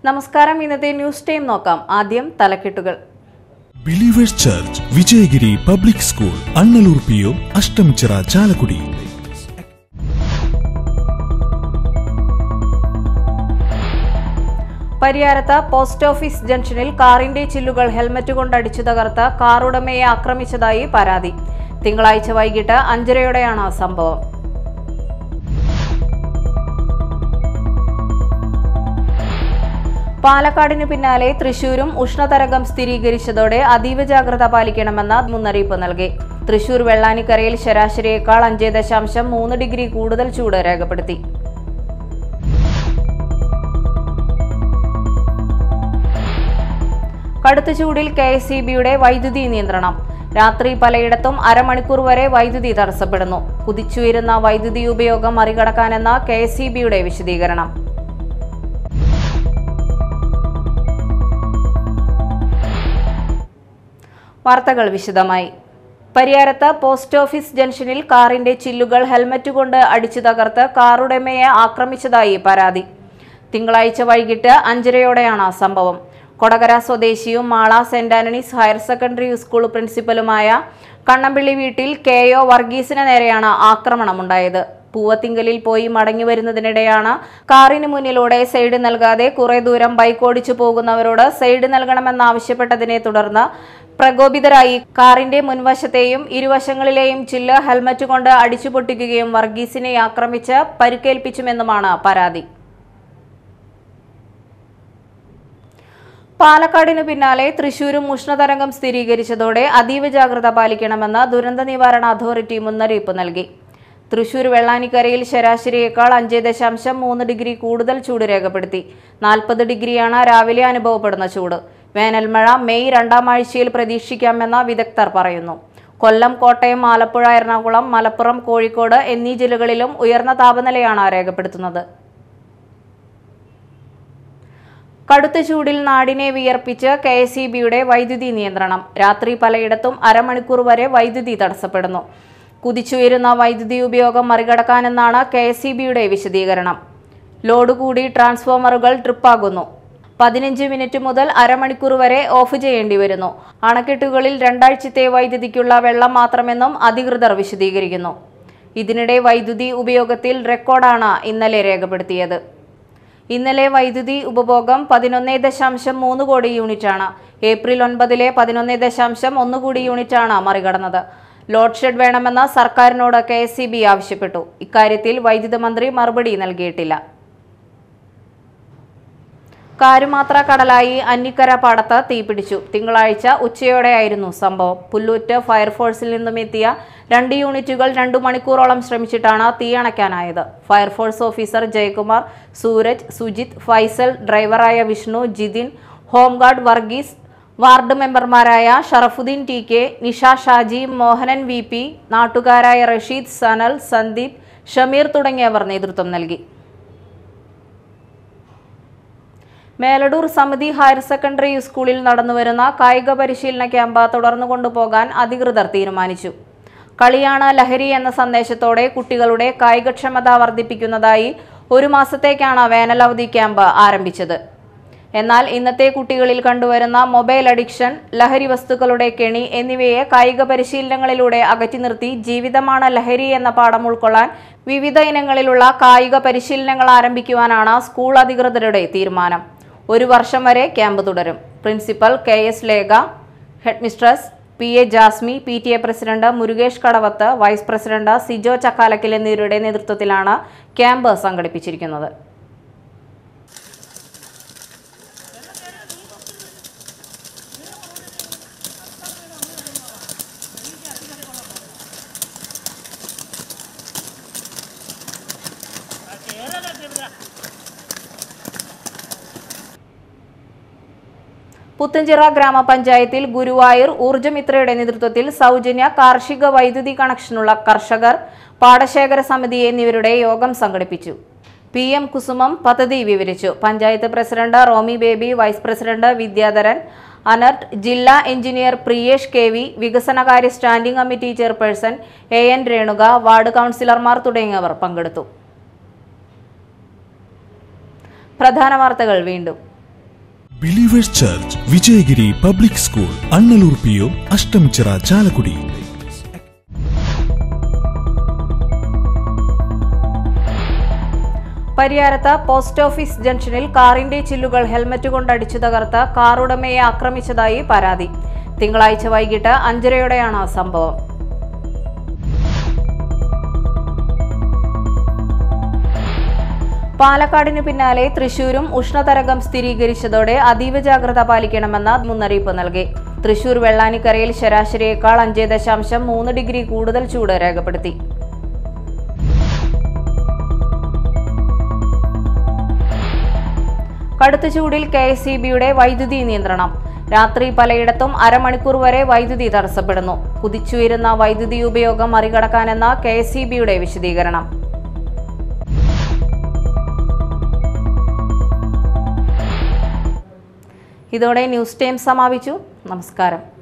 നമസ്കാരം ഇന്നത്തെ news time നോക്കാം ആദ്യം തലക്കെട്ടുകൾ believers church Vijayagiri public school Annalur P O Ashtamichira Chalakudy പരിയാരത്ത് പോസ്റ്റ് ഓഫീസ് ജംഗ്ഷനിൽ കാറിന്റെ ചില്ലുകൾ ഹെൽമറ്റ് കൊണ്ട് അടിച്ചു തകർത്ത് കാറുടമയെ ആക്രമിച്ചതായി പരാതി തിങ്കളാഴ്ച വൈകിട്ട് അഞ്ചരയോടെയാണ് സംഭവം പാലക്കാടിന് പിന്നാലെ തൃശൂരും ഉഷ്ണതരംഗം സ്ഥിരീകരിച്ചതോടെ അതീവ ജാഗ്രത പാലിക്കണമെന്ന മുന്നറിയിപ്പ് നൽകി തൃശൂർ വെള്ളാനിക്കരയിൽ ശരാശരിയേക്കാൾ അഞ്ച് ദശാംശം മൂന്ന് ഡിഗ്രി കൂടുതൽ ചൂട് രേഖപ്പെടുത്തി കടുത്ത ചൂടിൽ കെ എസ് ഇ ബിയുടെ വൈദ്യുതി നിയന്ത്രണം രാത്രി പലയിടത്തും അരമണിക്കൂർ വരെ വൈദ്യുതി തടസ്സപ്പെടുന്നു കുതിച്ചുയരുന്ന വൈദ്യുതി ഉപയോഗം മറികടക്കാനെന്ന കെ എസ് ഇ ബിയുടെ വിശദീകരണം വാർത്തകൾ വിശദമായി പരിയാരത്ത് പോസ്റ്റ് ഓഫീസ് ജംഗ്ഷനിൽ കാറിന്റെ ചില്ലുകൾ ഹെൽമറ്റ് കൊണ്ട് അടിച്ചു തകർത്ത് കാറുടമയെ ആക്രമിച്ചതായി പരാതി തിങ്കളാഴ്ച വൈകിട്ട് അഞ്ചരയോടെയാണ് സംഭവം കൊടകര സ്വദേശിയും Mala saint Antony's higher secondary school പ്രിൻസിപ്പലുമായ കണ്ണമ്പിള്ളി വീട്ടിൽ കെ ഒ വർഗീസിന് നേരെയാണ് ആക്രമണമുണ്ടായത് പൂവത്തിങ്കലിൽ പോയി മടങ്ങി വരുന്നതിനിടെയാണ് കാറിന് മുന്നിലൂടെ സൈഡ് നൽകാതെ കുറെ ദൂരം ബൈക്ക് ഓടിച്ചു പോകുന്നവരോട് സൈഡ് നൽകണമെന്നാവശ്യപ്പെട്ടതിനെ തുടർന്ന് പ്രകോപിതരായി കാറിന്റെ മുൻവശത്തെയും ഇരുവശങ്ങളിലെയും ചില്ല് ഹെൽമറ്റ് കൊണ്ട് അടിച്ചു പൊട്ടിക്കുകയും വർഗീസിനെ ആക്രമിച്ച് പരിക്കേൽപ്പിച്ചുമെന്നുമാണ് പരാതി പാലക്കാടിന് പിന്നാലെ തൃശൂരും ഉഷ്ണതരംഗം സ്ഥിരീകരിച്ചതോടെ അതീവ ജാഗ്രത പാലിക്കണമെന്ന് ദുരന്ത നിവാരണ അതോറിറ്റി മുന്നറിയിപ്പ് നൽകി തൃശൂർ വെള്ളാനിക്കരയിൽ ശരാശരിയേക്കാൾ അഞ്ച് ദശാംശം മൂന്ന് ഡിഗ്രി കൂടുതൽ ചൂട് രേഖപ്പെടുത്തി നാൽപ്പത് ഡിഗ്രിയാണ് രാവിലെ അനുഭവപ്പെടുന്ന ചൂട് വേനൽമഴ മെയ് രണ്ടാം ആഴ്ചയിൽ പ്രതീക്ഷിക്കാമെന്ന് വിദഗ്ധർ പറയുന്നു കൊല്ലം കോട്ടയം ആലപ്പുഴ എറണാകുളം മലപ്പുറം കോഴിക്കോട് എന്നീ ജില്ലകളിലും ഉയർന്ന താപനിലയാണ് രേഖപ്പെടുത്തുന്നത് കടുത്ത ചൂടിൽ നാടിനെ വിയർപ്പിച്ച് കെ എസ് ഇ ബിയുടെ വൈദ്യുതി നിയന്ത്രണം രാത്രി പലയിടത്തും അരമണിക്കൂർ വരെ വൈദ്യുതി തടസ്സപ്പെടുന്നു കുതിച്ചുയരുന്ന വൈദ്യുതി ഉപയോഗം മറികടക്കാനെന്നാണ് കെ എസ് ഇ ബിയുടെ വിശദീകരണം ലോഡ് കൂടി ട്രാൻസ്ഫോമറുകൾ ട്രിപ്പാകുന്നു പതിനഞ്ച് മിനിറ്റ് മുതൽ അരമണിക്കൂർ വരെ ഓഫ് ചെയ്യേണ്ടി വരുന്നു അണക്കെട്ടുകളിൽ രണ്ടാഴ്ചത്തെ വൈദ്യുതിക്കുള്ള വെള്ളം മാത്രമെന്നും അധികൃതർ വിശദീകരിക്കുന്നു ഇതിനിടെ വൈദ്യുതി ഉപയോഗത്തിൽ റെക്കോർഡാണ് ഇന്നലെ രേഖപ്പെടുത്തിയത് ഇന്നലെ വൈദ്യുതി ഉപഭോഗം പതിനൊന്ന് ദശാംശം മൂന്ന് കോടി യൂണിറ്റാണ് ഏപ്രിൽ ഒൻപതിലെ പതിനൊന്ന് ദശാംശം ഒന്ന് കോടി യൂണിറ്റാണ് മറികടന്നത് ലോഡ് ഷെഡ് വേണമെന്ന് സർക്കാരിനോട് കെ ആവശ്യപ്പെട്ടു ഇക്കാര്യത്തിൽ വൈദ്യുത മന്ത്രി മറുപടി നൽകിയിട്ടില്ല കാരുമാത്ര കടലായി അന്നിക്കര പാടത്ത് തീപിടിച്ചു തിങ്കളാഴ്ച ഉച്ചയോടെയായിരുന്നു സംഭവം പുല്ലൂറ്റ് ഫയർഫോഴ്സിൽ നിന്നും എത്തിയ രണ്ട് യൂണിറ്റുകൾ രണ്ടു മണിക്കൂറോളം ശ്രമിച്ചിട്ടാണ് തീ അണയ്ക്കാനായത് ഫയർഫോഴ്സ് ഓഫീസർ ജയകുമാർ സൂരജ് സുജിത് ഫൈസൽ ഡ്രൈവറായ വിഷ്ണു ജിതിൻ ഹോംഗാർഡ് വർഗീസ് വാർഡ് മെമ്പർമാരായ Sharafudheen T K Nisha Shaji Mohanan V P നാട്ടുകാരായ റഷീദ് സനൽ സന്ദീപ് ഷമീർ തുടങ്ങിയവർ നേതൃത്വം നൽകി മേലടൂർ സമിതി ഹയർ സെക്കൻഡറി സ്കൂളിൽ നടന്നുവരുന്ന കായിക പരിശീലന ക്യാമ്പ് തുടർന്നു കൊണ്ടുപോകാൻ അധികൃതർ തീരുമാനിച്ചു കളിയാണ് ലഹരി എന്ന സന്ദേശത്തോടെ കുട്ടികളുടെ കായികക്ഷമത വർദ്ധിപ്പിക്കുന്നതായി ഒരു മാസത്തേക്കാണ് വേനലവധി ക്യാമ്പ് ആരംഭിച്ചത് എന്നാൽ ഇന്നത്തെ കുട്ടികളിൽ കണ്ടുവരുന്ന മൊബൈൽ അഡിക്ഷൻ ലഹരി വസ്തുക്കളുടെ കെണി എന്നിവയെ കായിക പരിശീലനങ്ങളിലൂടെ അകറ്റി നിർത്തി ജീവിതമാണ് ലഹരി എന്ന പാഠം ഉൾക്കൊള്ളാൻ വിവിധ ഇനങ്ങളിലുള്ള കായിക പരിശീലനങ്ങൾ ആരംഭിക്കുവാനാണ് സ്കൂൾ അധികൃതരുടെ തീരുമാനം ഒരു വർഷം വരെ ക്യാമ്പ് തുടരും principal K S Lekha headmistress P A Jasmi P T A president Murukesh Kadavath vice president Sijo Chakkalakkal എന്നിവരുടെ നേതൃത്വത്തിലാണ് ക്യാമ്പ് സംഘടിപ്പിച്ചിരിക്കുന്നത് പുത്തഞ്ചിറ ഗ്രാമപഞ്ചായത്തിൽ ഗുരുവായൂർ ഊർജ്ജമിത്രയുടെ നേതൃത്വത്തിൽ സൗജന്യ കാർഷിക വൈദ്യുതി കണക്ഷനുള്ള കർഷകർ പാടശേഖര സമിതി എന്നിവരുടെ യോഗം സംഘടിപ്പിച്ചു പി എം കുസുമം പദ്ധതി വിവരിച്ചു panchayat president Romy Baby vice president Vidyadharan ANERT ജില്ലാ എഞ്ചിനീയർ പ്രിയേഷ് കെ വി വികസനകാര്യ standing committee chairperson A N Renuka ward councillors തുടങ്ങിയവർ പങ്കെടുത്തു പ്രധാന വാർത്തകൾ വീണ്ടും believers church Vijayagiri public school Annalur P O Ashtamichira Chalakudy പരിയാരത്ത് പോസ്റ്റ് ഓഫീസ് ജംഗ്ഷനിൽ കാറിന്റെ ചില്ലുകൾ ഹെൽമറ്റ് കൊണ്ടടിച്ചു തകർത്ത് കാറുടമയെ ആക്രമിച്ചതായി പരാതി തിങ്കളാഴ്ച വൈകിട്ട് അഞ്ചരയോടെയാണ് സംഭവം പാലക്കാടിന് പിന്നാലെ തൃശൂരും ഉഷ്ണതരംഗം സ്ഥിരീകരിച്ചതോടെ അതീവ ജാഗ്രത പാലിക്കണമെന്ന മുന്നറിയിപ്പ് നൽകി തൃശൂർ വെള്ളാനിക്കരയിൽ ശരാശരിയേക്കാൾ അഞ്ച് ദശാംശം മൂന്ന് ഡിഗ്രി കൂടുതൽ ചൂട് രേഖപ്പെടുത്തി കടുത്ത ചൂടിൽ കെ എസ് ഇ ബിയുടെ വൈദ്യുതി നിയന്ത്രണം രാത്രി പലയിടത്തും അരമണിക്കൂർ വരെ വൈദ്യുതി തടസ്സപ്പെടുന്നു കുതിച്ചുയരുന്ന വൈദ്യുതി ഉപയോഗം മറികടക്കാനെന്ന കെ എസ് ഇ ബിയുടെ വിശദീകരണം ഇതോടെ ന്യൂസ് ടൈം സമാപിച്ചു നമസ്കാരം